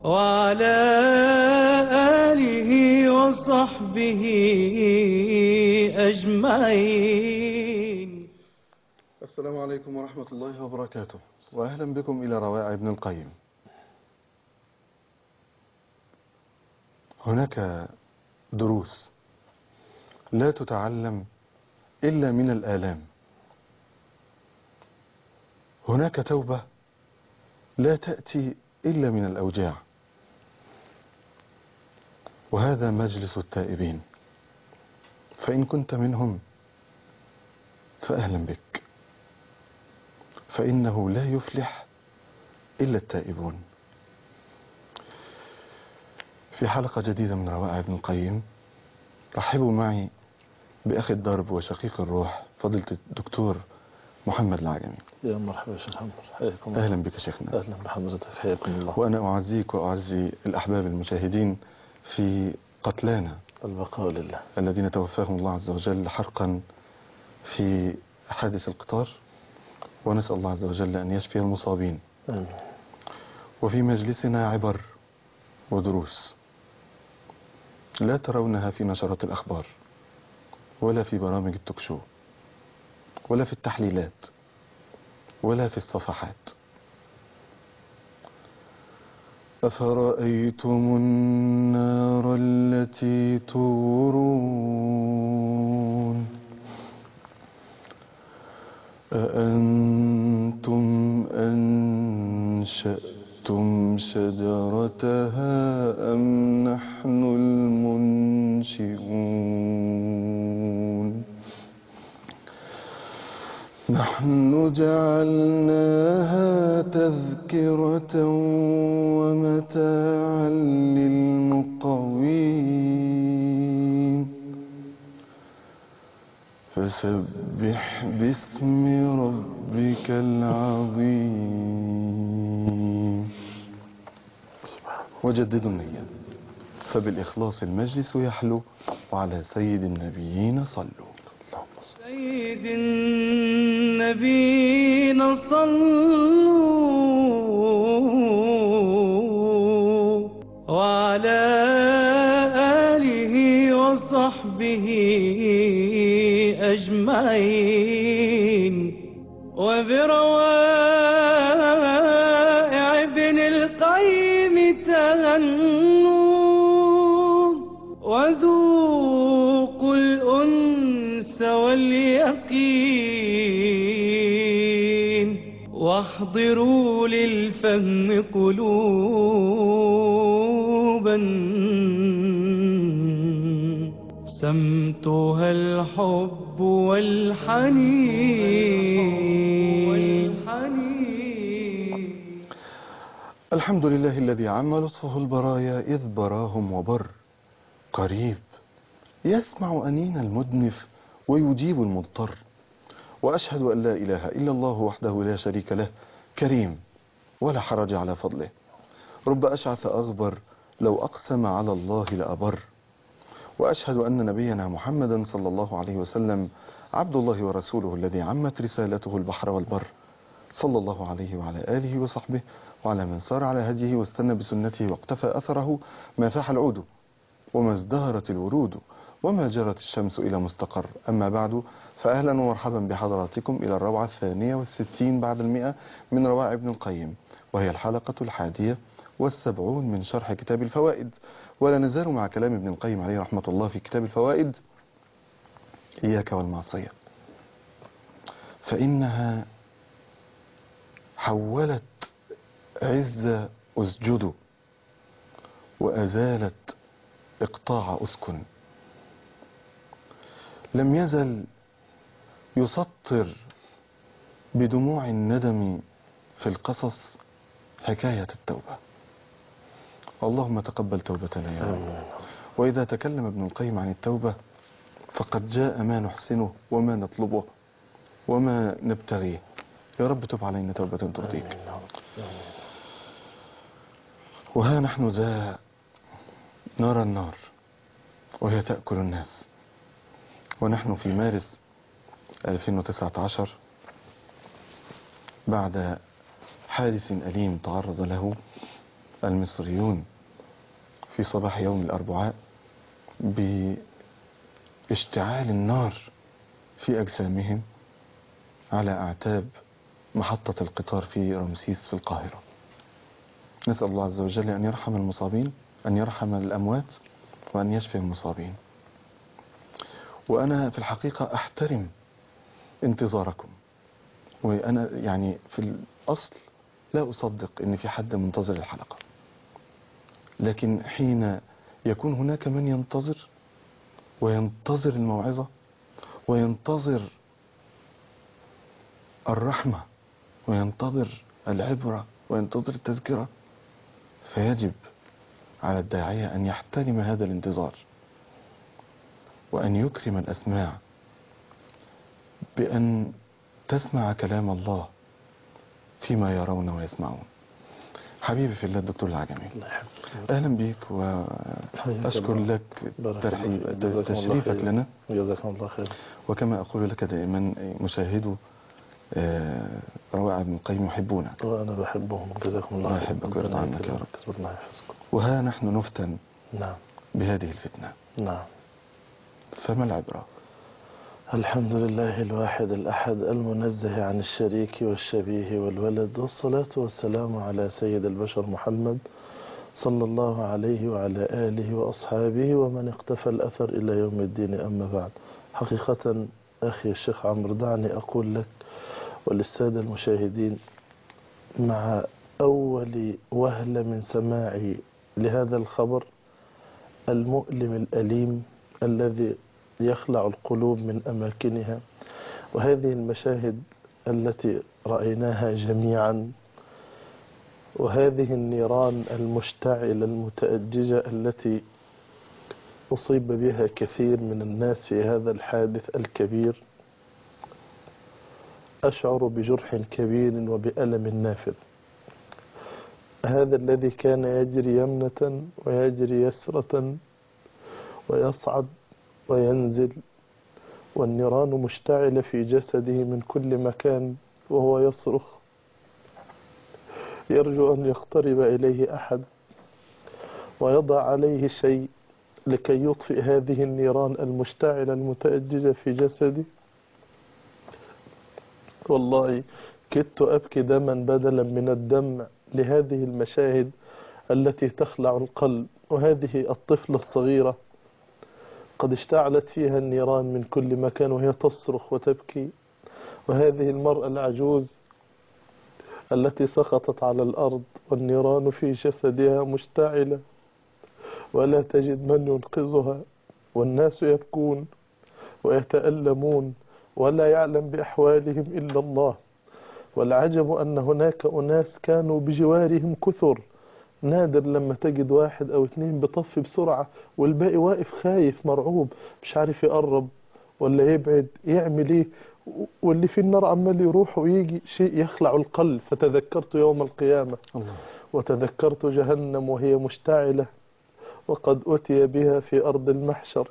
وعلى آله وصحبه أجمعين السلام عليكم ورحمة الله وبركاته وأهلا بكم إلى روائع ابن القيم هناك دروس لا تتعلم إلا من الآلام هناك توبة لا تأتي إلا من الأوجاع وهذا مجلس التائبين فإن كنت منهم فأهلا بك فإنه لا يفلح إلا التائبون في حلقة جديدة من روائع ابن القيم رحبوا معي بأخي الدرب وشقيق الروح فضيلة الدكتور محمد العجمي يا مرحبا يا شيخ محمد حياكم الله أهلا بك شيخنا أهلا بحضرتك حياكم الله وأنا أعزيك وأعزي الأحباب المشاهدين في قتلانا البقاء لله الذين توفاهم الله عز وجل حرقا في حادث القطار ونسأل الله عز وجل أن يشفي المصابين آمين وفي مجلسنا عبر ودروس لا ترونها في نشرات الأخبار ولا في برامج التوكشو ولا في التحليلات ولا في الصفحات أفرأيتم النار التي تورون أأنتم أنشأتم شجرتها أم نحن المنشئون نحن جعلناها تذكرة ومتاعا للمقوين فسبح باسم ربك العظيم وجددوا النية فبالإخلاص المجلس يحلو وعلى سيد النبيين صلوا اللهم صل سيد النبينا صلوا وعلى آله وصحبه أجمعين وبروائع ابن القيم تهنوا وذوقوا الأنس واليقين واحضروا للفهم قلوبا سمتها الحب والحنين الحمد لله الذي عم لطفه البرايا إذ براهم وبر قريب يسمع أنين المدنف ويجيب المضطر وأشهد أن لا إله إلا الله وحده لا شريك له كريم ولا حرج على فضله رب أشعث أغبر لو أقسم على الله لأبر وأشهد أن نبينا محمدا صلى الله عليه وسلم عبد الله ورسوله الذي عمت رسالته البحر والبر صلى الله عليه وعلى آله وصحبه وعلى من سار على هديه واستنى بسنته واقتفى أثره ما فاح العود وما ازدهرت الورود وما جرت الشمس إلى مستقر أما بعد فأهلا ومرحبا بحضراتكم إلى الروعة الثانية والستين بعد المئة من روائع ابن القيم وهي الحلقة الحادية والسبعون من شرح كتاب الفوائد ولا نزال مع كلام ابن القيم عليه رحمة الله في كتاب الفوائد إياك والمعصية فإنها حولت عز أسجد وأزالت إقطاع أسكن لم يزل يسطر بدموع الندم في القصص حكاية التوبة اللهم تقبل توبتنا يا رب وإذا تكلم ابن القيم عن التوبة فقد جاء ما نحسنه وما نطلبه وما نبتغيه يا رب تب علينا توبة ترضيك وها نحن ذا نرى النار وهي تأكل الناس ونحن في مارس 2019 بعد حادث أليم تعرض له المصريون في صباح يوم الأربعاء باشتعال النار في أجسامهم على أعتاب محطة القطار في رمسيس في القاهرة نسأل الله عز وجل أن يرحم المصابين أن يرحم الأموات وأن يشفي المصابين وأنا في الحقيقة أحترم انتظاركم وأنا يعني في الأصل لا أصدق أن في حد منتظر الحلقة لكن حين يكون هناك من ينتظر وينتظر الموعظة وينتظر الرحمة وينتظر العبرة وينتظر التذكرة فيجب على الداعية أن يحترم هذا الانتظار وأن يكرم الأسماع بأن تسمع كلام الله فيما يرون ويسمعون حبيبي في الله الدكتور العجمي الله يحفظك أهلا بيك وأشكر الله. لك بارك ترحيب الله فيك. جزاكم الله تشريفك خير. لنا جزاكم الله خير وكما أقول لك دائما مشاهدو آه، روائع ابن القيم يحبونك وأنا بحبهم جزاكم الله الله خير يحبك ربنا ويرضى عنك يا يكرمك. ربنا يحفظكم وها نحن نفتن نعم بهذه الفتنة نعم فما العبرة الحمد لله الواحد الأحد المنزه عن الشريك والشبيه والولد والصلاة والسلام على سيد البشر محمد صلى الله عليه وعلى آله وأصحابه ومن اقتفى الأثر إلى يوم الدين أما بعد حقيقة أخي الشيخ عمرو دعني أقول لك وللسادة المشاهدين مع أول وهلة من سماعي لهذا الخبر المؤلم الأليم الذي يخلع القلوب من أماكنها وهذه المشاهد التي رأيناها جميعا وهذه النيران المشتعلة المتأججة التي أصيب بها كثير من الناس في هذا الحادث الكبير أشعر بجرح كبير وبألم نافذ هذا الذي كان يجري يمنة ويجري يسرة ويصعد وينزل والنيران مشتعلة في جسده من كل مكان وهو يصرخ يرجو أن يقترب إليه أحد ويضع عليه شيء لكي يطفئ هذه النيران المشتعلة المتأججة في جسده والله كدت أبكي دما بدلا من الدمع لهذه المشاهد التي تخلع القلب وهذه الطفلة الصغيرة قد اشتعلت فيها النيران من كل مكان وهي تصرخ وتبكي وهذه المرأة العجوز التي سقطت على الأرض والنيران في جسدها مشتعلة ولا تجد من ينقذها والناس يبكون ويتألمون ولا يعلم بأحوالهم إلا الله والعجب أن هناك أناس كانوا بجوارهم كثر نادر لما تجد واحد أو اتنين بطفي بسرعة والباقي واقف خايف مرعوب مش عارف يقرب ولا يبعد يعمل ايه واللي في النار عمال يروح ويجي شيء يخلع القلب فتذكرت يوم القيامة الله وتذكرت جهنم وهي مشتعلة وقد أتي بها في أرض المحشر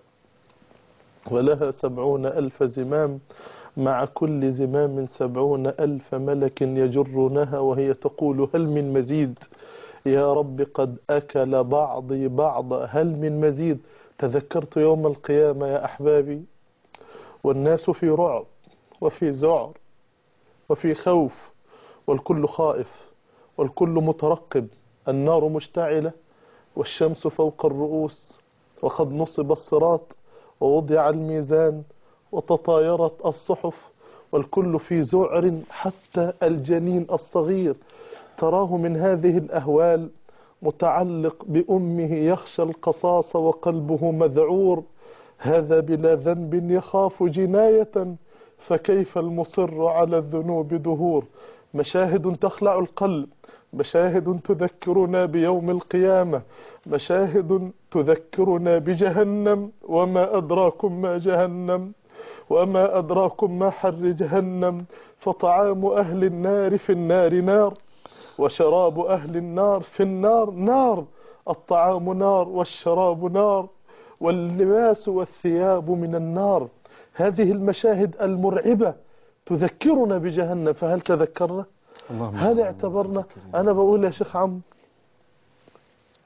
ولها سبعون ألف زمام مع كل زمام سبعون ألف ملك يجرونها وهي تقول هل من مزيد يا رب قد أكل بعضي بعضا هل من مزيد تذكرت يوم القيامة يا أحبابي والناس في رعب وفي ذعر وفي خوف والكل خائف والكل مترقب النار مشتعلة والشمس فوق الرؤوس وقد نصب الصراط ووضع الميزان وتطايرت الصحف والكل في ذعر حتى الجنين الصغير تراه من هذه الأهوال متعلق بأمه يخشى القصاص وقلبه مذعور هذا بلا ذنب يخاف جناية فكيف المصر على الذنوب دهور مشاهد تخلع القلب مشاهد تذكرنا بيوم القيامة مشاهد تذكرنا بجهنم وما أدراكم ما جهنم وما أدراكم ما حر جهنم فطعام أهل النار في النار نار وشراب أهل النار في النار نار الطعام نار والشراب نار واللباس والثياب من النار هذه المشاهد المرعبة تذكرنا بجهنم فهل تذكرنا اللهم هل اعتبرنا أنا بقول يا شيخ عم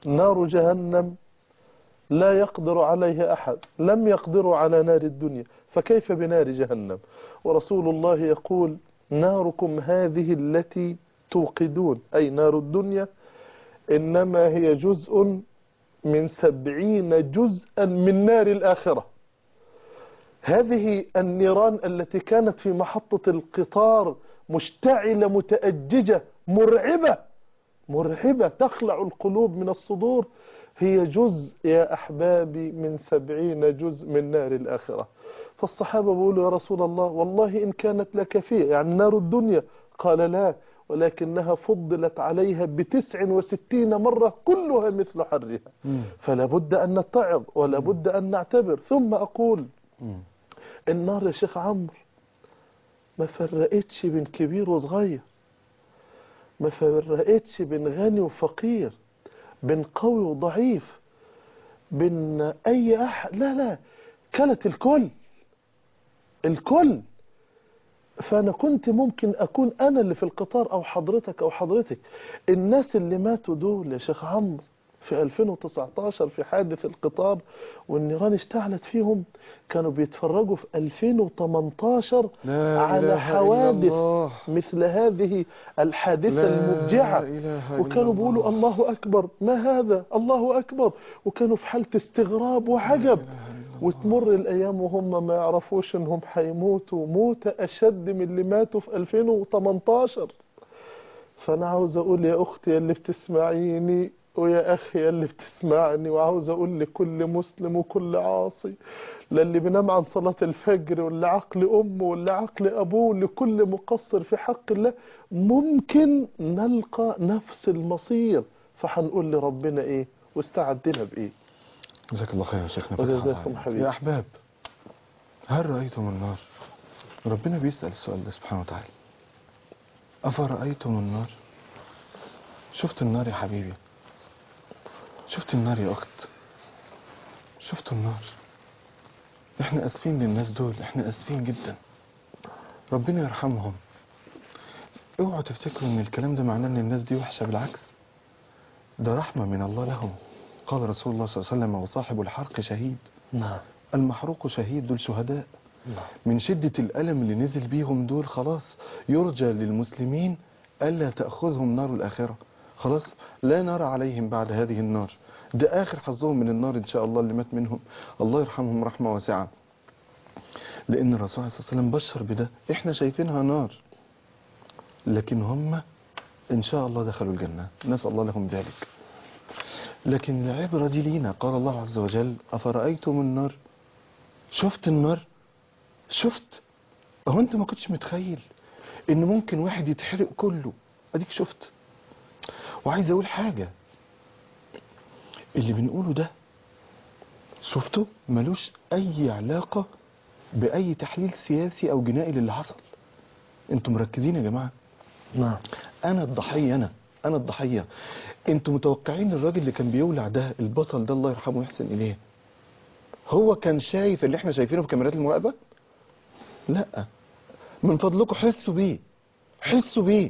نار جهنم لا يقدر عليها أحد لم يقدروا على نار الدنيا فكيف بنار جهنم ورسول الله يقول ناركم هذه التي توقدون أي نار الدنيا إنما هي جزء من سبعين جزءا من نار الآخرة هذه النيران التي كانت في محطة القطار مشتعلة متأججة مرعبة مرعبة تخلع القلوب من الصدور هي جزء يا أحبابي من سبعين جزء من نار الآخرة فالصحابة بيقولوا يا رسول الله والله إن كانت لكفية يعني نار الدنيا قال لا ولكنها فضلت عليها بتسع وستين مرة كلها مثل حرها فلا بد أن نتعظ ولا بد أن نعتبر ثم أقول مم. النار يا شيخ عمرو ما فرقتش بين كبير وصغير ما فرقتش بين غني وفقير بين قوي وضعيف بين اي احد لا لا كانت الكل الكل فانا كنت ممكن اكون انا اللي في القطار او حضرتك او حضرتك الناس اللي ماتوا دول يا شيخ عمرو في 2019 في حادث القطار والنيران اشتعلت فيهم كانوا بيتفرجوا في 2018 لا على إله إلا حوادث الله. مثل هذه الحادثة لا المبجعة إله إلا وكانوا بيقولوا الله. الله أكبر ما هذا الله أكبر وكانوا في حالة استغراب وعجب وتمر الأيام وهم ما يعرفوش إنهم هيموتوا موتة أشد من اللي ماتوا في 2018 فأنا عاوز أقول يا أختي اللي بتسمعيني ويا أخي اللي بتسمعني وعاوز أقول لكل مسلم وكل عاصي للي بينام عن صلاة الفجر واللي عقل أمه واللي عقل أبوه لكل مقصر في حق الله ممكن نلقى نفس المصير فهنقول لربنا إيه واستعدنا بإيه جزاك الله خير يا شيخنا فتح وجزاكم الله عليك. حبيبي. يا أحباب هل رأيتم النار ربنا بيسأل السؤال ده سبحانه وتعالى أفرأيتم النار شفت النار يا حبيبي شفت النار يا أخت شفت النار احنا أسفين للناس دول احنا أسفين جدا ربنا يرحمهم اوعوا تفتكروا ان الكلام ده معناه ان الناس دي وحشة بالعكس ده رحمة من الله لهم قال رسول الله صلى الله عليه وسلم وصاحب الحرق شهيد نعم المحروق شهيد دول شهداء نعم من شدة الألم اللي نزل بيهم دول خلاص يرجى للمسلمين ألا تأخذهم نار الآخرة خلاص لا نرى عليهم بعد هذه النار ده آخر حظهم من النار إن شاء الله اللي مات منهم الله يرحمهم رحمة واسعة لأن الرسول صلى الله عليه وسلم بشر بده إحنا شايفينها نار لكن هم إن شاء الله دخلوا الجنة نسأل الله لهم ذلك لكن العبرة دي لينا قال الله عز وجل أفرأيتم النار شفت النار شفت اهو انت ما كنتش متخيل ان ممكن واحد يتحرق كله اديك شفت وعايز اقول حاجة اللي بنقوله ده شفته ملوش اي علاقة باي تحليل سياسي او جنائي للي حصل انتوا مركزين يا جماعة نعم انا الضحية انا انا الضحية انتوا متوقعين الراجل اللي كان بيولع ده البطل ده الله يرحمه ويحسن اليه هو كان شايف اللي احنا شايفينه في كاميرات المراقبة لا من فضلكم حسوا بيه حسوا بيه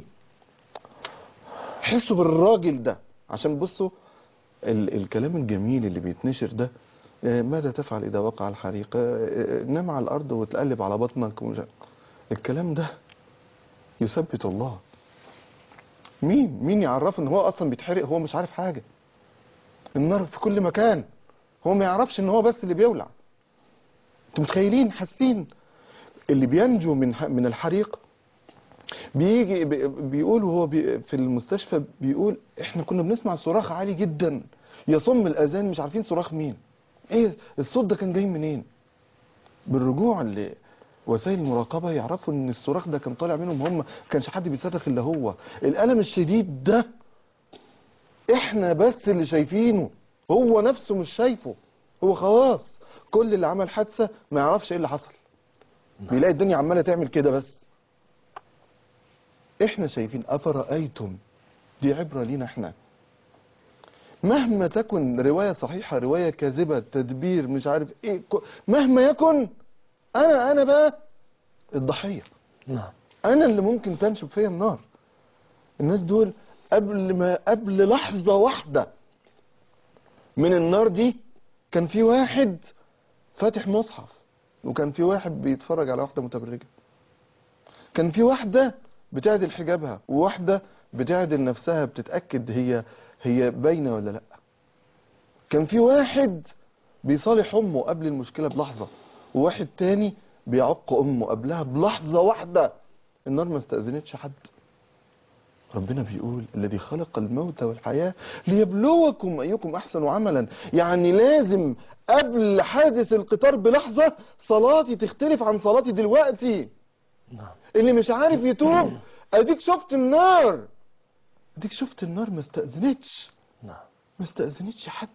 حسوا بالراجل ده عشان بصوا ال الكلام الجميل اللي بيتنشر ده آه، ماذا تفعل إذا وقع الحريق آه، آه، نام على الأرض وتقلب على بطنك ومش عارف. الكلام ده يثبت الله مين مين يعرفه ان هو اصلا بيتحرق هو مش عارف حاجة النار في كل مكان هو ما يعرفش ان هو بس اللي بيولع انتوا متخيلين حاسين اللي بينجو من ح- من الحريق بيجي بي- بيقول وهو بي في المستشفى بيقول احنا كنا بنسمع صراخ عالي جدا يصم الاذان مش عارفين صراخ مين ايه الصوت ده كان جاي منين بالرجوع لوسائل المراقبة يعرفوا ان الصراخ ده كان طالع منهم هم ما كانش حد بيصرخ الا هو الالم الشديد ده احنا بس اللي شايفينه هو نفسه مش شايفه هو خلاص كل اللي عمل حادثة ما يعرفش ايه اللي حصل بيلاقي الدنيا عمالة تعمل كده بس احنا شايفين افرأيتم دي عبرة لينا احنا مهما تكن رواية صحيحة رواية كاذبة تدبير مش عارف ايه ك- مهما يكن انا انا بقى الضحية نعم انا اللي ممكن تنشب فيا النار الناس دول قبل ما قبل لحظة واحدة من النار دي كان في واحد فاتح مصحف وكان في واحد بيتفرج على واحدة متبرجة كان في واحدة بتعدل حجابها وواحدة بتعدل نفسها بتتأكد هي هي باينة ولا لا كان في واحد بيصالح أمه قبل المشكلة بلحظة وواحد تاني بيعق أمه قبلها بلحظة واحدة النار ما استأذنتش حد ربنا بيقول الذي خلق الموت والحياة ليبلوكم أيكم أحسن عملا يعني لازم قبل حادث القطار بلحظة صلاتي تختلف عن صلاتي دلوقتي نعم اللي مش عارف يتوب اديك شفت النار اديك شفت النار ما استأذنتش نعم ما استأذنتش حد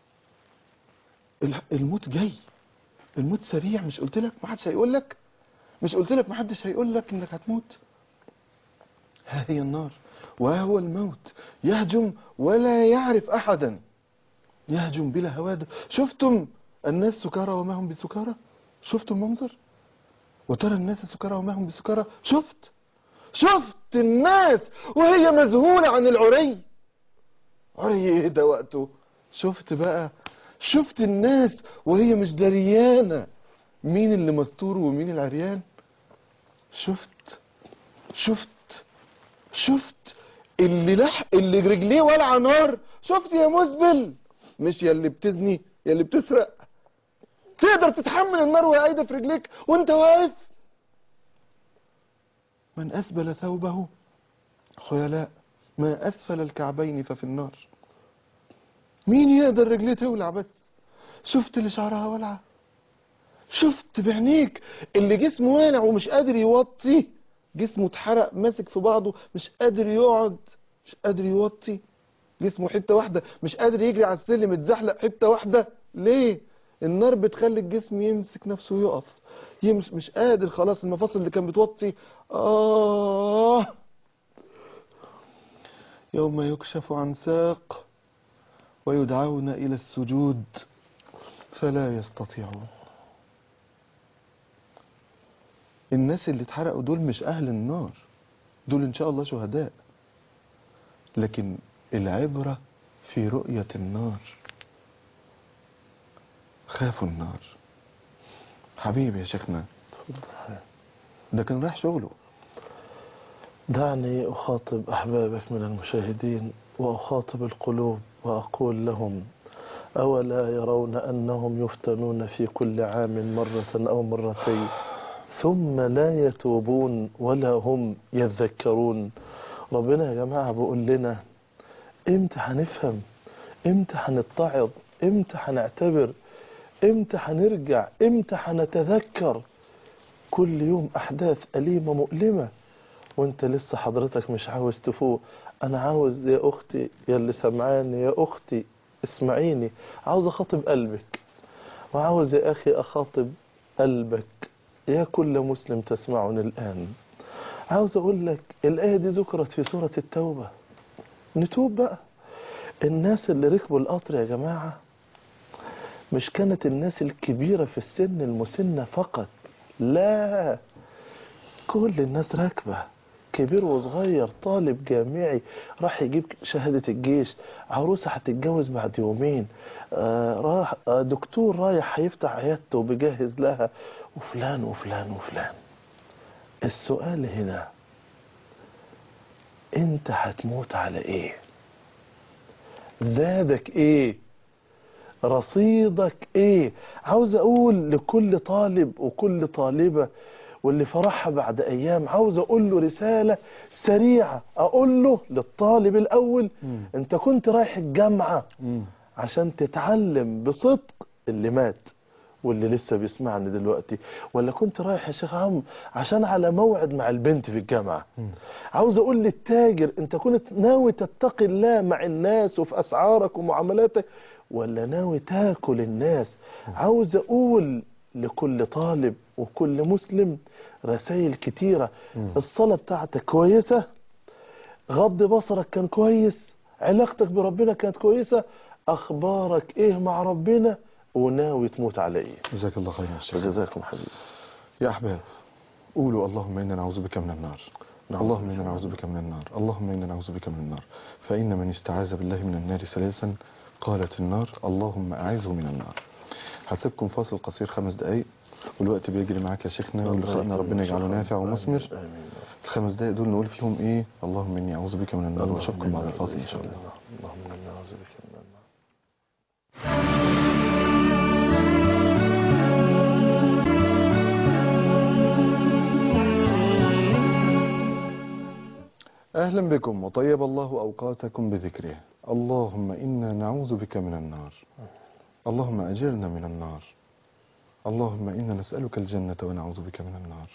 ال- الموت جاي الموت سريع مش قلت لك ما حدش هيقول لك مش قلت لك ما حدش هيقول لك انك هتموت ها هي النار وها هو الموت يهجم ولا يعرف احدا يهجم بلا هوادة شفتم الناس سكارى وما هم بسكارى شفتم منظر وترى الناس سكارى وما هم بسكارى شفت شفت الناس وهي مذهولة عن العري عري ايه ده وقته شفت بقى شفت الناس وهي مش دريانة مين اللي مستور ومين العريان شفت شفت شفت اللي لح اللي رجليه ولع نار شفت يا مزبل مش يا اللي بتزني يا اللي بتسرق تقدر تتحمل النار وهي قايده في رجليك وانت واقف من اسبل ثوبه خيلاء ما اسفل الكعبين ففي النار مين يقدر رجليه تولع بس شفت اللي شعرها ولعه شفت بعينيك اللي جسمه والع ومش قادر يوطي جسمه اتحرق ماسك في بعضه مش قادر يقعد مش قادر يوطي جسمه حته واحده مش قادر يجري على السلم اتزحلق حته واحده ليه النار بتخلي الجسم يمسك نفسه ويقف يمش مش قادر خلاص المفاصل اللي كان بتوطي آه يوم يكشف عن ساق ويدعون إلى السجود فلا يستطيعون الناس اللي اتحرقوا دول مش أهل النار دول إن شاء الله شهداء لكن العبرة في رؤية النار خافوا النار حبيبي يا شيخنا ده كان رايح شغله دعني أخاطب أحبابك من المشاهدين وأخاطب القلوب وأقول لهم أولا يرون أنهم يفتنون في كل عام مرة أو مرتين ثم لا يتوبون ولا هم يذكرون ربنا يا جماعة بيقول لنا امتى هنفهم امتى هنتعظ امتى هنعتبر امتى هنرجع امتى هنتذكر كل يوم أحداث أليمة مؤلمة وانت لسه حضرتك مش عاوز تفوق انا عاوز يا اختي يا اللي سمعاني يا اختي اسمعيني عاوز اخاطب قلبك وعاوز يا اخي اخاطب قلبك يا كل مسلم تسمعني الان عاوز اقول لك الايه دي ذكرت في سوره التوبه نتوب بقى الناس اللي ركبوا القطر يا جماعه مش كانت الناس الكبيره في السن المسنه فقط لا كل الناس راكبة كبير وصغير طالب جامعي راح يجيب شهادة الجيش عروسة هتتجوز بعد يومين آه راح آه دكتور رايح هيفتح عيادته وبيجهز لها وفلان وفلان وفلان السؤال هنا انت هتموت على ايه زادك ايه رصيدك ايه عاوز اقول لكل طالب وكل طالبة واللي فرحها بعد ايام عاوز اقول له رسالة سريعة اقول له للطالب الاول مم. انت كنت رايح الجامعة عشان تتعلم بصدق اللي مات واللي لسه بيسمعني دلوقتي ولا كنت رايح يا شيخ عم عشان على موعد مع البنت في الجامعة مم. عاوز اقول للتاجر انت كنت ناوي تتقي الله مع الناس وفي اسعارك ومعاملاتك ولا ناوي تاكل الناس عاوز اقول لكل طالب وكل مسلم رسائل كتيرة مم. الصلاة بتاعتك كويسة غض بصرك كان كويس علاقتك بربنا كانت كويسة اخبارك ايه مع ربنا وناوي تموت على ايه جزاك الله خير يا شيخ جزاكم حبيبي يا أحباب قولوا اللهم إنا نعوذ بك من النار نعوذ اللهم بك إنا من نعوذ بك من النار اللهم إنا نعوذ بك من النار فإن من استعاذ بالله من النار ثلاثا قالت النار اللهم أعذه من النار هسيبكم فاصل قصير خمس دقايق والوقت بيجري معاك يا شيخنا واللي خلقنا ربنا يجعله نافع ومثمر آمين الخمس دقايق دول نقول فيهم ايه اللهم اني اعوذ بك من النار واشوفكم بعد الفاصل ان شاء الله اللهم إنا نعوذ بك من النار اهلا بكم وطيب الله اوقاتكم بذكره اللهم انا نعوذ بك من النار اللهم اجرنا من النار اللهم انا نسالك الجنه ونعوذ بك من النار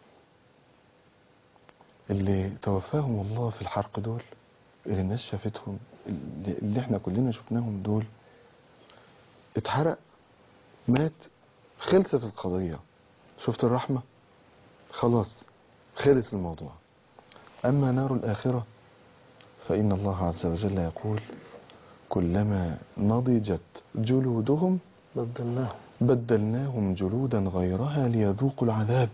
اللي توفاهم الله في الحرق دول اللي الناس شافتهم اللي اللي احنا كلنا شفناهم دول اتحرق مات خلصت القضية شفت الرحمة خلاص خلص الموضوع أما نار الآخرة فإن الله عز وجل يقول كلما نضجت جلودهم بدلناه بدلناهم جلودا غيرها ليذوقوا العذاب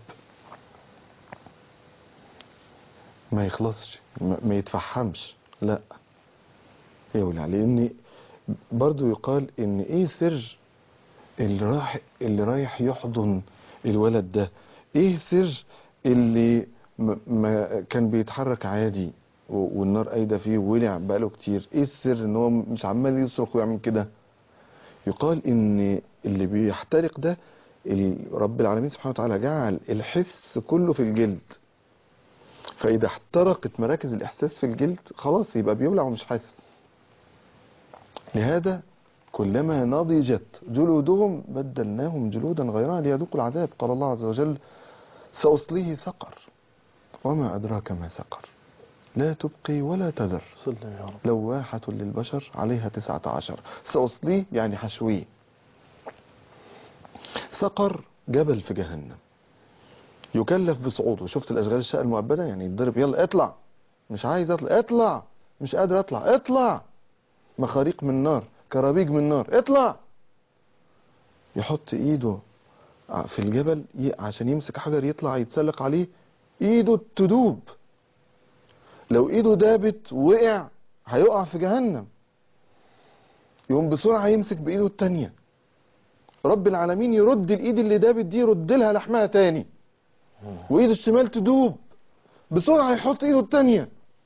ما يخلصش ما ما يتفحمش لا يولع لان برضو يقال ان ايه سر اللي راح اللي رايح يحضن الولد ده ايه سر اللي ما- ما كان بيتحرك عادي و- والنار قايده فيه وولع بقاله كتير ايه السر ان هو مش عمال يصرخ ويعمل كده يقال ان اللي بيحترق ده ال- رب العالمين سبحانه وتعالى جعل الحس كله في الجلد فاذا احترقت مراكز الاحساس في الجلد خلاص يبقى بيولع ومش حاسس لهذا كلما نضجت جلودهم بدلناهم جلودا غيرها ليذوقوا العذاب قال الله عز وجل سأصليه سقر وما أدراك ما سقر لا تبقي ولا تذر سلم يا رب لواحة للبشر عليها تسعة عشر سأصليه يعني حشويه سقر جبل في جهنم يكلف بصعوده شفت الأشغال الشقة المؤبدة يعني يتضرب يلا اطلع مش عايز اطلع اطلع مش قادر اطلع اطلع مخاريق من نار كرابيج من نار اطلع يحط ايده ع- في الجبل ي- عشان يمسك حجر يطلع يتسلق عليه ايده تدوب لو ايده دابت وقع هيقع في جهنم يقوم بسرعة يمسك بايده التانية رب العالمين يرد الايد اللي دابت دي يرد لها لحمها تاني وايده الشمال تدوب بسرعة يحط ايده التانية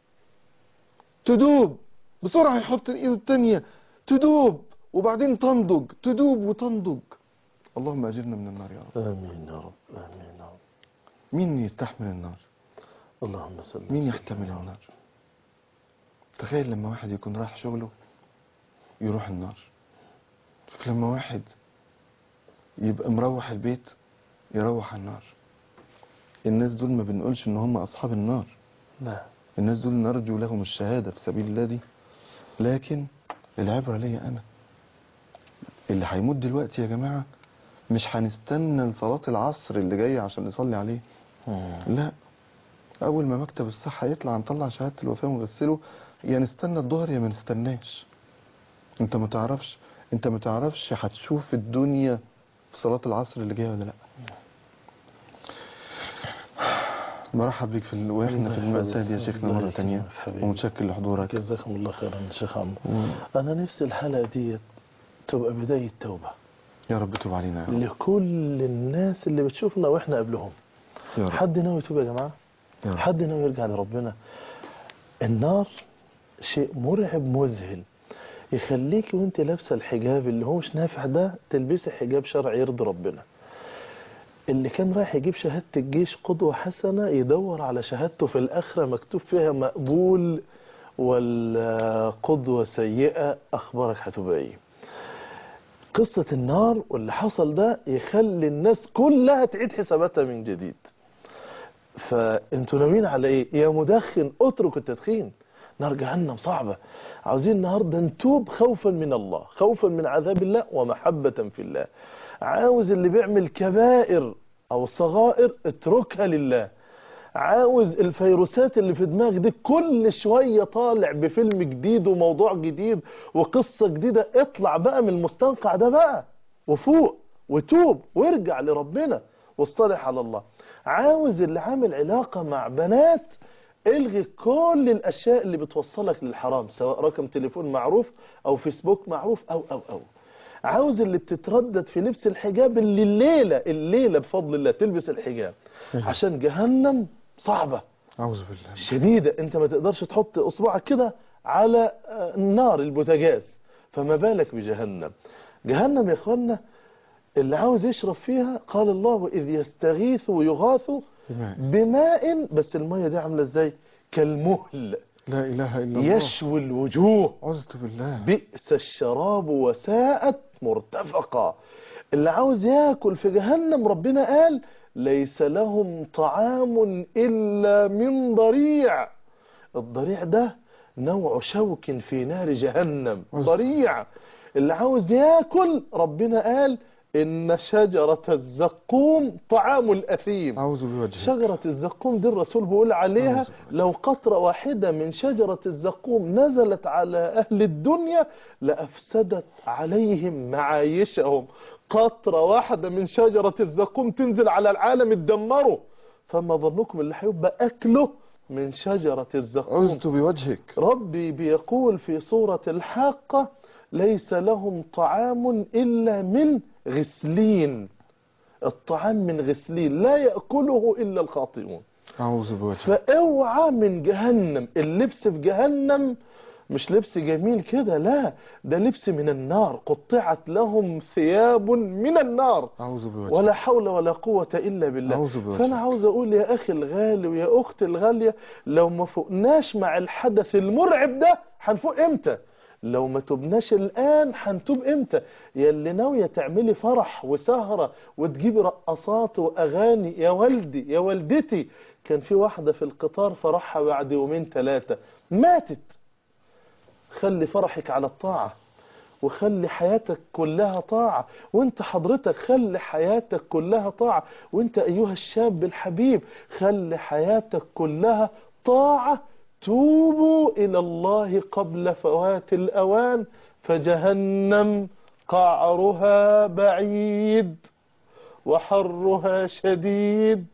تدوب بسرعة يحط ايده التانية تدوب وبعدين تنضج تدوب وتنضج اللهم اجرنا من النار يا رب آمين يا رب آمين يا رب مين يستحمل النار اللهم صل مين وسلم يحتمل يا رب. النار تخيل لما واحد يكون رايح شغله يروح النار شوف لما واحد يبقى مروح البيت يروح النار الناس دول ما بنقولش ان هم اصحاب النار لا الناس دول نرجو لهم الشهادة في سبيل الله دي لكن العبرة ليا أنا اللي هيموت دلوقتي يا جماعة مش هنستنى لصلاة العصر اللي جاية عشان نصلي عليه لا أول ما مكتب الصحة يطلع نطلع شهادة الوفاة ونغسله يا نستنى الظهر يا ما نستناش انت ما تعرفش انت ما تعرفش هتشوف الدنيا في صلاة العصر اللي جاية ولا لا مرحب بيك في ال... واحنا في المأساة دي يا شيخنا مرة تانية حبيبي. ومتشكر لحضورك جزاكم الله خيرا يا شيخ عمرو مم. أنا نفسي الحلقة دي تبقى بداية توبة يا رب تب علينا يا رب لكل الناس اللي بتشوفنا واحنا قبلهم يا رب حد ناوي يتوب يا جماعة يا رب. حد ناوي يرجع لربنا النار شيء مرعب مذهل يخليك وانت لابسه الحجاب اللي هو مش نافع ده تلبسي حجاب شرعي يرضي ربنا اللي كان رايح يجيب شهادة الجيش قدوة حسنة يدور على شهادته في الآخرة مكتوب فيها مقبول ولا قدوة سيئة أخبارك هتبقى إيه قصة النار واللي حصل ده يخلي الناس كلها تعيد حساباتها من جديد فانتوا ناويين على ايه يا مدخن اترك التدخين نار جهنم صعبة عاوزين النهاردة نتوب خوفا من الله خوفا من عذاب الله ومحبة في الله عاوز اللي بيعمل كبائر او صغائر اتركها لله عاوز الفيروسات اللي في دماغك دي كل شوية طالع بفيلم جديد وموضوع جديد وقصة جديدة اطلع بقى من المستنقع ده بقى وفوق وتوب وارجع لربنا واصطلح على الله عاوز اللي عامل علاقة مع بنات الغي كل الاشياء اللي بتوصلك للحرام سواء رقم تليفون معروف او فيسبوك معروف او او او عاوز اللي بتتردد في لبس الحجاب اللي الليلة الليلة بفضل الله تلبس الحجاب عشان جهنم صعبة أعوذ بالله شديدة انت ما تقدرش تحط اصبعك كده على آه، النار البوتاجاز فما بالك بجهنم جهنم يا اخوانا اللي عاوز يشرب فيها قال الله إذ يستغيث ويغاث بماء. بماء بس المية دي عاملة ازاي كالمهل لا إله إلا الله يشوي الوجوه أعوذ بالله بئس الشراب وساءت مرتفقا اللي عاوز ياكل في جهنم ربنا قال ليس لهم طعام إلا من ضريع الضريع ده نوع شوك في نار جهنم ضريع اللي عاوز ياكل ربنا قال إن شجرة الزقوم طعام الأثيم أعوذ بوجهك شجرة الزقوم دي الرسول بيقول عليها أعوذ بالله. لو قطرة واحدة من شجرة الزقوم نزلت على أهل الدنيا لأفسدت عليهم معايشهم قطرة واحدة من شجرة الزقوم تنزل على العالم تدمره فما ظنكم اللي هيبقى أكله من شجرة الزقوم أعوذ بوجهك ربي بيقول في سورة الحاقة ليس لهم طعام إلا من غسلين الطعام من غسلين لا يأكله إلا الخاطئون أعوذ بوجهك فاوعى من جهنم اللبس في جهنم مش لبس جميل كده لا ده لبس من النار قطعت لهم ثياب من النار أعوذ بوجهك ولا حول ولا قوة إلا بالله أعوذ بوجهك. فأنا عاوز أقول يا أخي الغالي ويا أختي الغالية لو ما فوقناش مع الحدث المرعب ده هنفوق إمتى لو ما تبناش الآن هنتوب إمتى يا اللي ناوية تعملي فرح وسهرة وتجيبي رقصات وأغاني يا والدي يا والدتي كان في واحدة في القطار فرحها بعد يومين ثلاثة ماتت خلي فرحك على الطاعة وخلي حياتك كلها طاعة وانت حضرتك خلي حياتك كلها طاعة وانت ايها الشاب الحبيب خلي حياتك كلها طاعة توبوا الى الله قبل فوات الاوان فجهنم قعرها بعيد وحرها شديد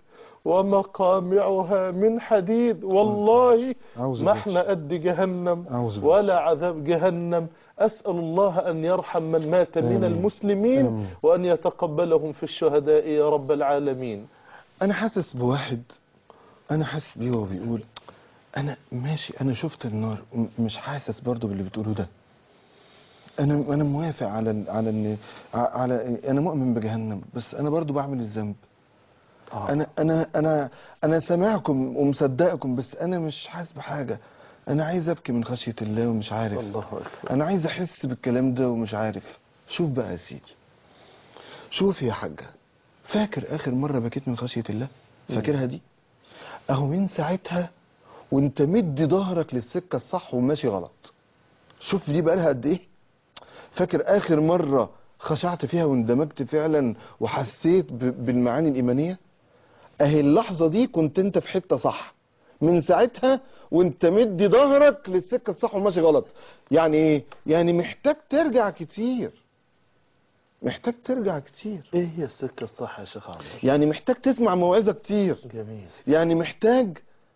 ومقامعها من حديد والله أعوذ ما بك. احنا قد جهنم أعوذ بك. ولا عذاب جهنم أسأل الله أن يرحم من مات من آمين. المسلمين آمين. وأن يتقبلهم في الشهداء يا رب العالمين أنا حاسس بواحد أنا حاسس بيه وهو بيقول أنا ماشي أنا شفت النار م- مش حاسس برضو باللي بتقوله ده أنا أنا موافق على ال- على إن ع- على أنا مؤمن بجهنم بس أنا برضو بعمل الذنب انا انا انا انا سامعكم ومصدقكم بس انا مش حاسس بحاجه انا عايز ابكي من خشيه الله ومش عارف الله أكبر انا عايز احس بالكلام ده ومش عارف شوف بقى يا سيدي شوف يا حاجه فاكر اخر مره بكيت من خشيه الله فاكرها دي اهو من ساعتها وانت مدي ظهرك للسكه الصح وماشي غلط شوف دي بقى لها قد ايه فاكر اخر مره خشعت فيها واندمجت فعلا وحسيت ب- بالمعاني الايمانيه اهي اللحظه دي كنت انت في حته صح من ساعتها وانت مدي ظهرك للسكه الصح وماشي غلط يعني ايه يعني محتاج ترجع كتير محتاج ترجع كتير إيه هي السكة الصح يا شيخ عمرو يعني محتاج تسمع موعظه كتير جميل يعني محتاج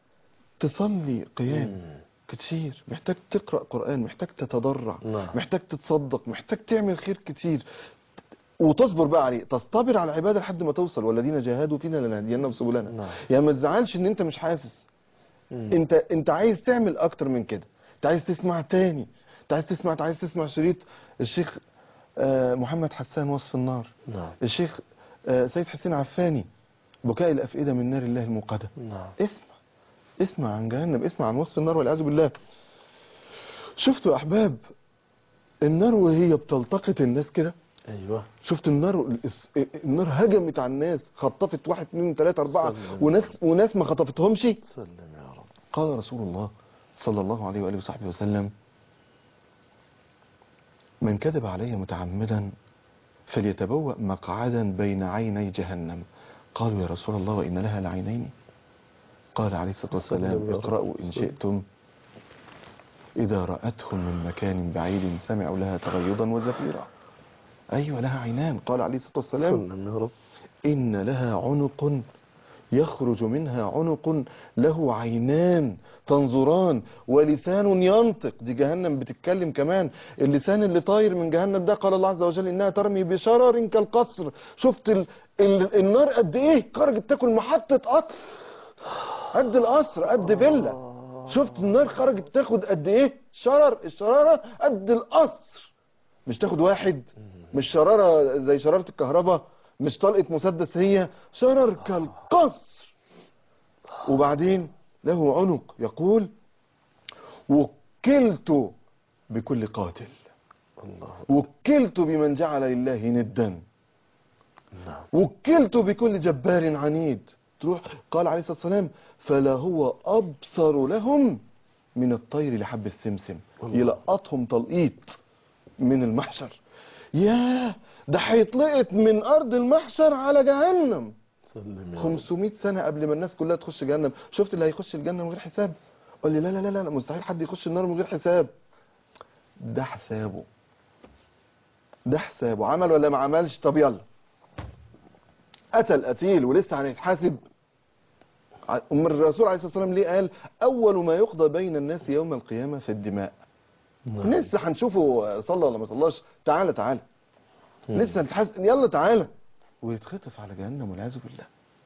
تصلي قيام مم. كتير محتاج تقرأ قرآن محتاج تتضرع نعم. محتاج تتصدق محتاج تعمل خير كتير وتصبر بقى عليه تصطبر على العبادة لحد ما توصل والذين جاهدوا فينا لنهدينهم سبلنا نعم. يعني ما تزعلش ان انت مش حاسس مم. انت انت عايز تعمل اكتر من كده انت عايز تسمع تاني انت عايز تسمع انت عايز تسمع شريط الشيخ آه، محمد حسان وصف النار نعم الشيخ آه، سيد حسين عفاني بكاء الافئده من نار الله الموقده نعم اسمع اسمع عن جهنم اسمع عن وصف النار والعياذ بالله شفتوا يا احباب النار وهي بتلتقط الناس كده أيوه شفت النار الس- النار هجمت على الناس خطفت واحد اثنين ثلاثة أربعة سلم. وناس وناس ما خطفتهمش سلم يا رب قال رسول الله صلى الله عليه وآله وصحبه وسلم من كذب علي متعمدا فليتبوأ مقعدا بين عيني جهنم قالوا يا رسول الله وإن لها لعينين قال عليه الصلاة والسلام صلى الله اقرأوا عليه إن وسلم. شئتم إذا رأتهم من مكان بعيد سمعوا لها تغيظا وزفيرا أيوة لها عينان قال عليه الصلاة والسلام سلم يا رب إن لها عنق يخرج منها عنق له عينان تنظران ولسان ينطق دي جهنم بتتكلم كمان اللسان اللي طاير من جهنم ده قال الله عز وجل انها ترمي بشرر كالقصر شفت ال... ال... النار قد ايه خرجت تاكل محطة قطر قد القصر قد فيلا شفت النار خرجت تاخد قد ايه شرر الشرارة قد القصر مش تاخد واحد مش شرارة زي شرارة الكهرباء مش طلقة مسدس هي شرر كالقصر وبعدين له عنق يقول وكلت بكل قاتل الله وكلت بمن جعل لله ندا نعم وكلت بكل جبار عنيد تروح قال عليه الصلاة والسلام فلا هو أبصر لهم من الطير لحب السمسم الله. يلقطهم تلقيط من المحشر ياه ده هيطلقت من أرض المحشر على جهنم سلم يا رب 500 سنة قبل ما الناس كلها تخش جهنم شفت اللي هيخش الجنة من غير حساب قال لي لا لا لا لا مستحيل حد يخش النار من غير حساب ده حسابه ده حسابه عمل ولا ما عملش طب يلا قتل قتيل ولسه هنتحاسب ع- أم الرسول عليه الصلاة والسلام ليه قال أول ما يقضى بين الناس يوم القيامة في الدماء نعم. لسه هنشوفه صلى ولا ما صلاش تعالى تعالى لسه هنتحاسب يلا تعالى ويتخطف على جهنم والعياذ بالله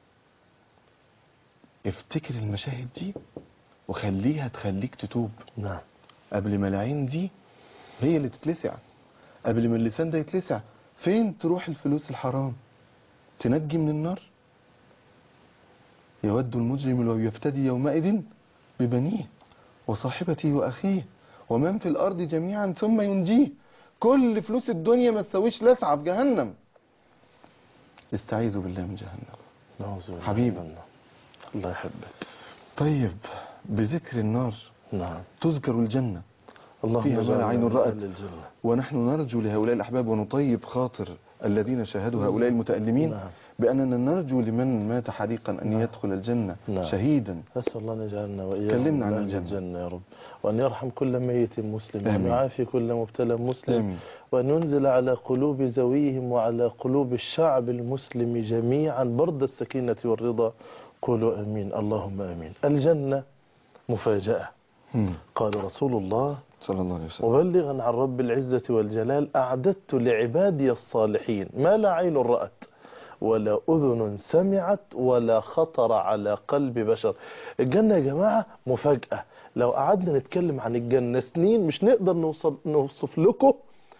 افتكر المشاهد دي وخليها تخليك تتوب نعم قبل ما العين دي هي اللي تتلسع قبل ما اللسان ده يتلسع فين تروح الفلوس الحرام تنجي من النار يود المجرم لو يفتدي يومئذ ببنيه وصاحبته وأخيه ومن في الأرض جميعا ثم ينجيه كل فلوس الدنيا ما تسويش لسعة في جهنم استعيذوا بالله من جهنم نعوذ بالله حبيبي. من النار. الله يحبك طيب بذكر النار نعم تذكر الجنة اللهم فيها ما لا اجعلنا عين من رأت. أهل الجنة ونحن نرجو لهؤلاء الأحباب ونطيب خاطر الذين شاهدوا هؤلاء المتألمين نعم. بأننا نرجو لمن مات حريقا أن نعم. يدخل الجنة نعم. شهيدا أسأل الله أن يجعلنا وإياكم كلمنا عن من أهل الجنة. الجنة يا رب وأن يرحم كل ميت مسلم وأن آمين. يعافي كل مبتلى مسلم آمين. وأن ينزل على قلوب ذويهم وعلى قلوب الشعب المسلم جميعا برد السكينة والرضا قولوا أمين اللهم أمين الجنة مفاجأة هم. قال رسول الله صلى الله عليه وسلم مبلغا عن رب العزة والجلال أعددت لعبادي الصالحين ما لا عين رأت ولا أذن سمعت ولا خطر على قلب بشر الجنة يا جماعة مفاجأة لو قعدنا نتكلم عن الجنة سنين مش نقدر نوصف, نوصف لكم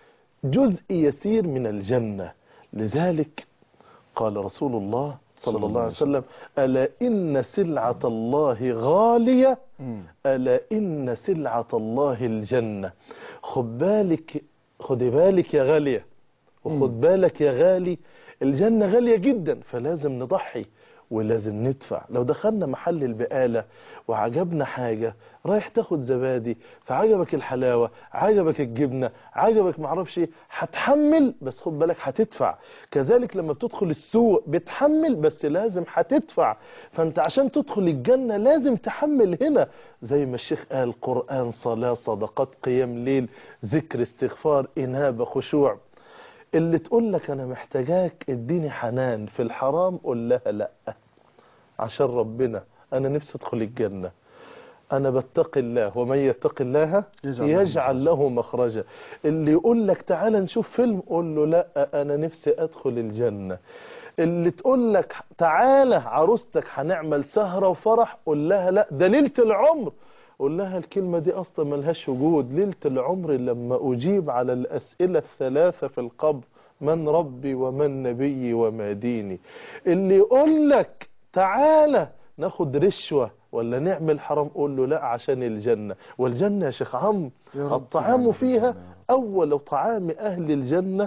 جزء يسير من الجنة لذلك قال رسول الله صلى الله عليه وسلم ألا إن سلعة الله غالية هم. ألا إن سلعة الله الجنة خد بالك خد بالك يا غالية وخد بالك يا غالي الجنة غالية جدا فلازم نضحي ولازم ندفع لو دخلنا محل البقالة وعجبنا حاجة رايح تاخد زبادي فعجبك الحلاوة عجبك الجبنة عجبك معرفش ايه هتحمل بس خد بالك هتدفع كذلك لما بتدخل السوق بتحمل بس لازم هتدفع فانت عشان تدخل الجنة لازم تحمل هنا زي ما الشيخ قال قرآن صلاة صدقات قيام ليل ذكر استغفار إنابة خشوع اللي تقول لك انا محتاجاك اديني حنان في الحرام قول لها لا عشان ربنا انا نفسي ادخل الجنة انا بتقي الله ومن يتق الله يجعل له يجعل له مخرجا اللي يقول لك تعالى نشوف فيلم قول له لا انا نفسي ادخل الجنة اللي تقول لك تعالى عروستك هنعمل سهرة وفرح قول لها لا ده ليلة العمر قول لها الكلمة دي أصلا ملهاش وجود ليلة العمر لما أجيب على الأسئلة الثلاثة في القبر من ربي ومن نبيي وما ديني اللي يقول لك تعالى ناخد رشوة ولا نعمل حرام قول له لا عشان الجنة والجنة يا شيخ عم يا رب الطعام اجعلنا فيها في الجنة يا رب. أول طعام أهل الجنة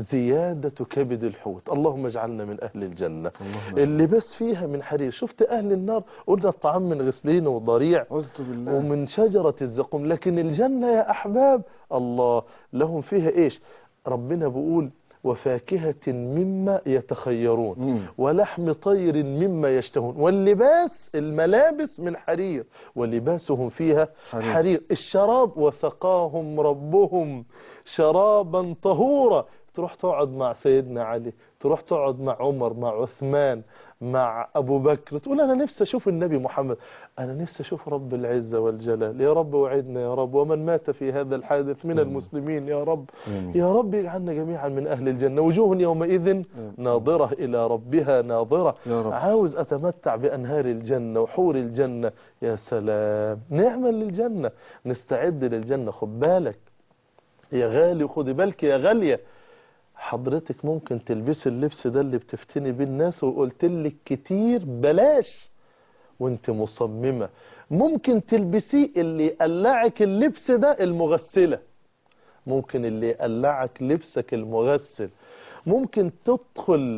زيادة كبد الحوت اللهم اجعلنا من أهل الجنة اللهم اللباس فيها من حرير شفت أهل النار قلنا الطعام من غسلين وضريع أعوذ بالله ومن شجرة الزقوم لكن الجنة يا أحباب الله لهم فيها إيش ربنا بيقول وفاكهة مما يتخيرون مم. ولحم طير مما يشتهون واللباس الملابس من حرير ولباسهم فيها حرير. حرير الشراب وسقاهم ربهم شرابا طهورا تروح تقعد مع سيدنا علي تروح تقعد مع عمر مع عثمان مع أبو بكر تقول أنا نفسي أشوف النبي محمد أنا نفسي أشوف رب العزة والجلال يا رب وعدنا يا رب ومن مات في هذا الحادث من المسلمين يا رب آمين. يا رب يجعلنا جميعا من أهل الجنة وجوه يومئذ ناظرة إلى ربها ناظرة يا رب. عاوز أتمتع بأنهار الجنة وحور الجنة يا سلام نعمل للجنة نستعد للجنة خد بالك يا غالي وخدي بالك يا غالية حضرتك ممكن تلبسي اللبس ده اللي بتفتني بيه الناس وقلت لك كتير بلاش وانت مصممة ممكن تلبسيه اللي يقلعك اللبس ده المغسلة ممكن اللي يقلعك لبسك المغسل ممكن تدخل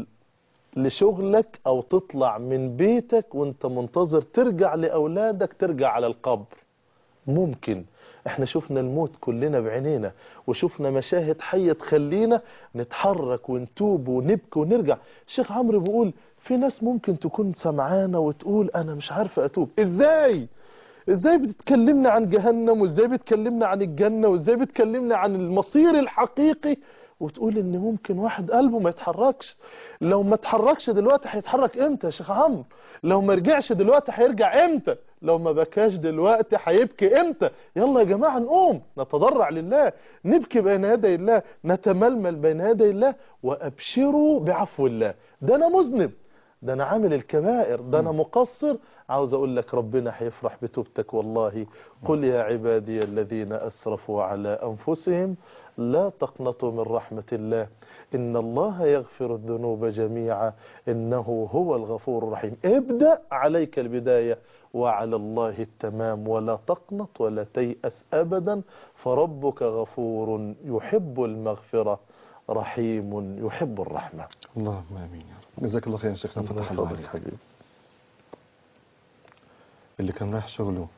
لشغلك او تطلع من بيتك وانت منتظر ترجع لأولادك ترجع على القبر ممكن احنا شفنا الموت كلنا بعينينا وشفنا مشاهد حية تخلينا نتحرك ونتوب ونبكي ونرجع الشيخ عمرو بيقول في ناس ممكن تكون سمعانة وتقول انا مش عارفة اتوب ازاي ازاي بتتكلمنا عن جهنم وازاي بتكلمنا عن الجنة وازاي بتكلمنا عن المصير الحقيقي وتقول ان ممكن واحد قلبه ما يتحركش لو ما اتحركش دلوقتي هيتحرك امتى يا شيخ عمرو لو ما رجعش دلوقتي هيرجع امتى لو ما بكاش دلوقتي هيبكي امتى يلا يا جماعة نقوم نتضرع لله نبكي بين يدي الله نتململ بين يدي الله وابشروا بعفو الله ده انا مذنب ده انا عامل الكبائر ده انا مقصر عاوز اقول لك ربنا هيفرح بتوبتك والله قل يا عبادي الذين اسرفوا على انفسهم لا تقنطوا من رحمة الله إن الله يغفر الذنوب جميعا إنه هو الغفور الرحيم ابدأ عليك البداية وعلى الله التمام ولا تقنط ولا تيأس أبدا فربك غفور يحب المغفرة رحيم يحب الرحمة اللهم امين يا رب جزاك الله خير يا شيخنا فتح الله عليك حبيبي اللي كان رايح شغله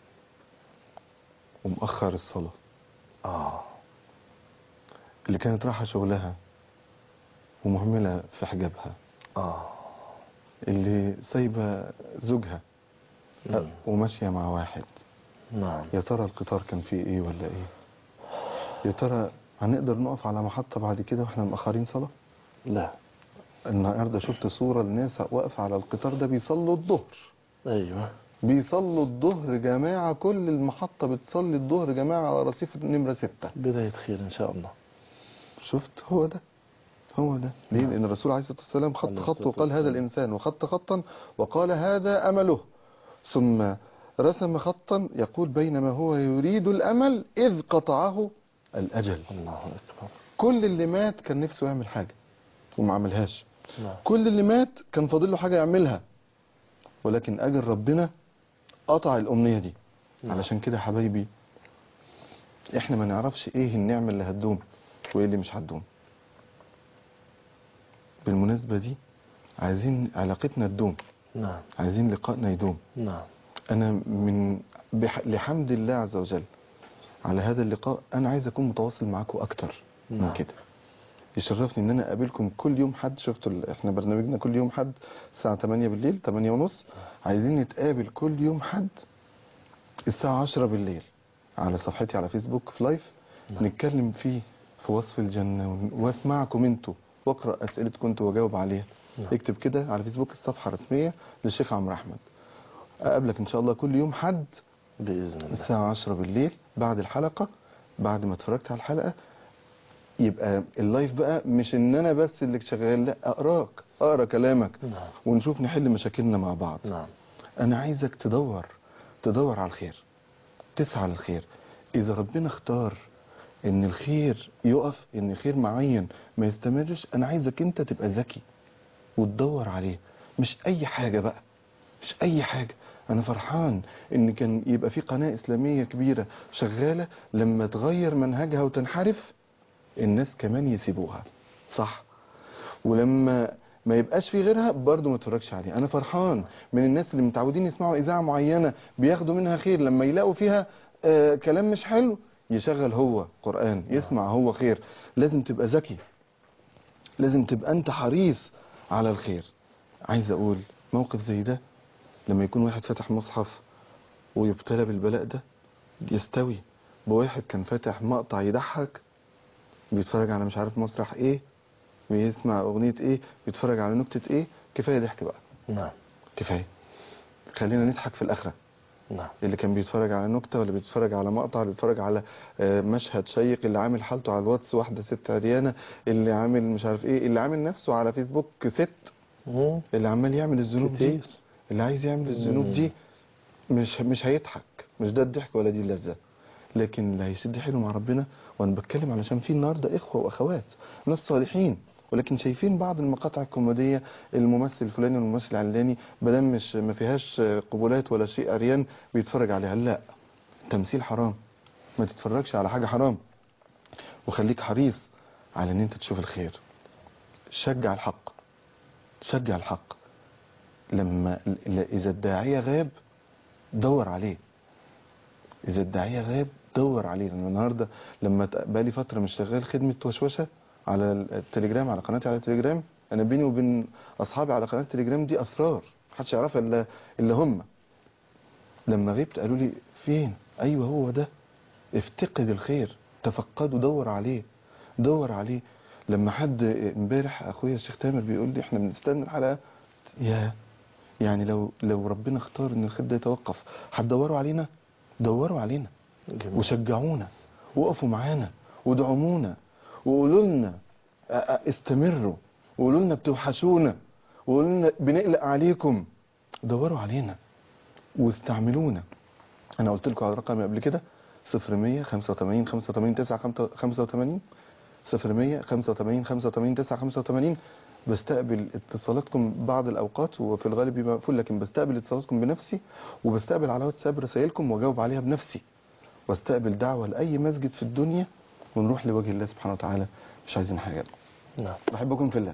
ومأخر الصلاة آه اللي كانت رايحة شغلها ومهملة في حجابها آه اللي سايبة زوجها مم. وماشية مع واحد نعم يا ترى القطار كان فيه ايه ولا ايه يا ترى هنقدر نقف على محطة بعد كده واحنا مأخرين صلاة لا النهاردة شفت صورة الناس واقفة على القطار ده بيصلوا الظهر أيوة بيصلوا الظهر جماعة كل المحطة بتصلي الظهر جماعة على رصيف نمرة ستة بداية خير إن شاء الله شفت هو ده هو ده ليه لأن الرسول عليه الصلاة والسلام خط عليه خط الصلاة وقال هذا والسلام. الإنسان وخط خطا وقال هذا أمله ثم رسم خطا يقول بينما هو يريد الأمل إذ قطعه الأجل الله أكبر كل اللي مات كان نفسه يعمل حاجة وما عملهاش نعم كل اللي مات كان فاضل له حاجة يعملها ولكن أجل ربنا قطع الأمنية دي نعم. علشان كده يا حبايبي احنا ما نعرفش ايه النعمة اللي هتدوم وايه اللي مش هتدوم بالمناسبة دي عايزين علاقتنا تدوم نعم عايزين لقائنا يدوم نعم انا من بح... لحمد الله عز وجل على هذا اللقاء انا عايز اكون متواصل معاكم اكتر من نعم. كده يشرفني ان انا اقابلكم كل يوم حد شفتوا ال- احنا برنامجنا كل يوم حد الساعة 8 بالليل 8 ونص عايزين نتقابل كل يوم حد الساعة 10 بالليل على صفحتي على فيسبوك في لايف نعم. نتكلم فيه في وصف الجنة ون- واسمعكم انتوا واقرا اسئلتكم انتوا واجاوب عليها نعم. اكتب كده على فيسبوك الصفحة الرسمية للشيخ عمرو احمد اقابلك ان شاء الله كل يوم حد بإذن الله الساعة 10 بالليل بعد الحلقة بعد ما اتفرجت على الحلقة يبقى اللايف بقى مش ان انا بس اللي شغال لا اقراك اقرا كلامك نعم ونشوف نحل مشاكلنا مع بعض نعم انا عايزك تدور تدور على الخير تسعى للخير اذا ربنا اختار ان الخير يقف ان خير معين ما يستمرش انا عايزك انت تبقى ذكي وتدور عليه مش اي حاجة بقى مش اي حاجة انا فرحان ان كان يبقى في قناة اسلامية كبيرة شغالة لما تغير منهجها وتنحرف الناس كمان يسيبوها صح ولما ما يبقاش في غيرها برضه ما تتفرجش عليه انا فرحان من الناس اللي متعودين يسمعوا اذاعه معينه بياخدوا منها خير لما يلاقوا فيها آه كلام مش حلو يشغل هو قران يسمع هو خير لازم تبقى ذكي لازم تبقى انت حريص على الخير عايز اقول موقف زي ده لما يكون واحد فتح مصحف ويبتلى بالبلاء ده يستوي بواحد كان فاتح مقطع يضحك بيتفرج على مش عارف مسرح ايه بيسمع اغنيه ايه بيتفرج على نكته ايه كفايه ضحك بقى نعم كفايه خلينا نضحك في الاخره نعم اللي كان بيتفرج على نكته ولا بيتفرج على مقطع اللي بيتفرج على آه، مشهد شيق اللي عامل حالته على الواتس واحده ست عريانه اللي عامل مش عارف ايه اللي عامل نفسه على فيسبوك ست مم. اللي عمال يعمل الذنوب دي كتير اللي عايز يعمل الذنوب مم. دي مش مش هيضحك مش ده الضحك ولا دي اللذة لكن اللي هيشد حيله مع ربنا وانا بتكلم علشان في النهارده اخوه واخوات ناس صالحين ولكن شايفين بعض المقاطع الكوميديه الممثل الفلاني والممثل العلاني بدل مش ما فيهاش قبولات ولا شيء عريان بيتفرج عليها لا تمثيل حرام ما تتفرجش على حاجه حرام وخليك حريص على ان انت تشوف الخير شجع الحق شجع الحق لما ل- اذا الداعيه غاب دور عليه اذا الداعيه غاب دور عليه لان النهارده لما ت- بقالي فتره مش شغال خدمه وشوشه على التليجرام على قناتي على التليجرام انا بيني وبين اصحابي على قناه التليجرام دي اسرار محدش يعرفها الا الا هم لما غبت قالوا لي فين ايوه هو ده افتقد الخير تفقده دور عليه دور عليه لما حد امبارح اخويا الشيخ تامر بيقول لي احنا بنستنى الحلقه يا يعني لو لو ربنا اختار ان الخير ده يتوقف هتدوروا علينا دوروا علينا جميل. وشجعونا وقفوا معانا ودعمونا وقولوا لنا أ- أ- استمروا وقولوا لنا بتوحشونا وقولوا لنا بنقلق عليكم دوروا علينا واستعملونا انا قلت لكم على رقمي قبل كده 0100 85 85 9 85 0100 85 85 9 85 بستقبل اتصالاتكم بعض الاوقات وفي الغالب بيبقى مقفول لكن بستقبل اتصالاتكم بنفسي وبستقبل على واتساب رسائلكم واجاوب عليها بنفسي واستقبل دعوه لاي مسجد في الدنيا ونروح لوجه الله سبحانه وتعالى مش عايزين حاجه نعم بحبكم في الله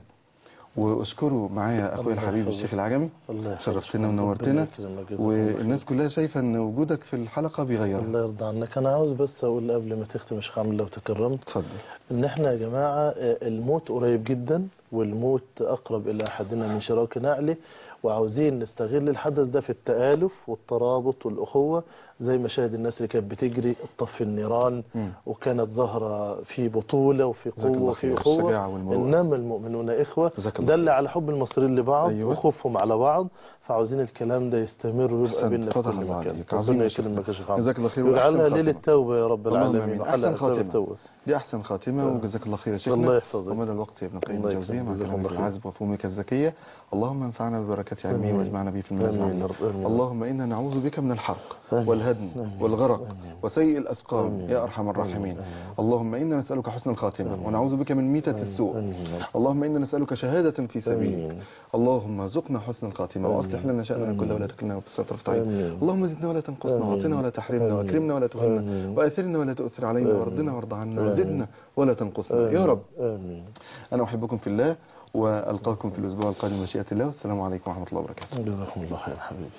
واشكروا معايا اخويا الله الحبيب يحفظك. الشيخ العجمي الله يحفظك. شرفتنا ربنا ونورتنا يكرمك. جزاك الله خير. والناس كلها شايفه ان وجودك في الحلقه بيغيرها الله يرضى عنك انا عاوز بس اقول قبل ما تختم يا شيخ عامل لو تكرمت اتفضل ان احنا يا جماعه آه، الموت قريب جدا والموت اقرب الى احدنا من شراك نعله وعاوزين نستغل الحدث ده في التآلف والترابط والأخوة زي مشاهد الناس اللي كانت بتجري طفي النيران مم. وكانت ظاهرة في بطولة وفي جزاك الله قوة خير. وفي أخوة الشجاعة والمروءة. إنما المؤمنون إخوة جزاك الله دل على حب المصريين لبعض أيوة. وخوفهم على بعض فعاوزين الكلام ده يستمر ويبقى أحسنت. بينا في فتح كل الله مكان عليك. عظيم ربنا يا شيخ. يكرمك يا شيخ عمرو. جزاك الله خير ويجعلها وأحسن ليلة خاتمة. توبة يا رب اللهم العالمين آمين. وحلقة أحسن أسباب خاتمة. التوبة دي احسن خاتمه وجزاك الله خير يا شيخنا الله يحفظك. ومدى الوقت يا ابن القيم الله الجوزيه يكرمك. مع جزاكم كلامك الله خير. العذب وفهومك الذكيه اللهم انفعنا ببركات علمه آمين. واجمعنا به في المنازل آمين يا العليا. رب. آمين. اللهم انا نعوذ بك من الحرق آمين. والهدم آمين. والغرق آمين. وسيء الاسقام آمين. يا ارحم الراحمين آمين. اللهم انا نسالك حسن الخاتمه آمين. ونعوذ بك من ميته السوء آمين يا رب. اللهم انا نسالك شهاده في سبيلك آمين. اللهم ارزقنا حسن الخاتمه آمين. واصلح لنا شاننا آمين. كله ولا تكلنا في طرف عين آمين. اللهم زدنا ولا تنقصنا آمين. واعطنا ولا تحرمنا آمين. واكرمنا ولا تهنا آمين. واثرنا ولا تؤثر علينا آمين. وارضنا وارض عنا آمين. وزدنا ولا تنقصنا يا آمين. رب آمين أنا أحبكم في الله وألقاكم في الأسبوع القادم مشيئة الله والسلام عليكم ورحمة الله وبركاته جزاكم الله خير حبيبي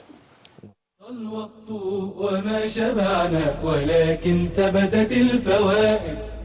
الوقت وما شبعنا ولكن ثبتت الفوائد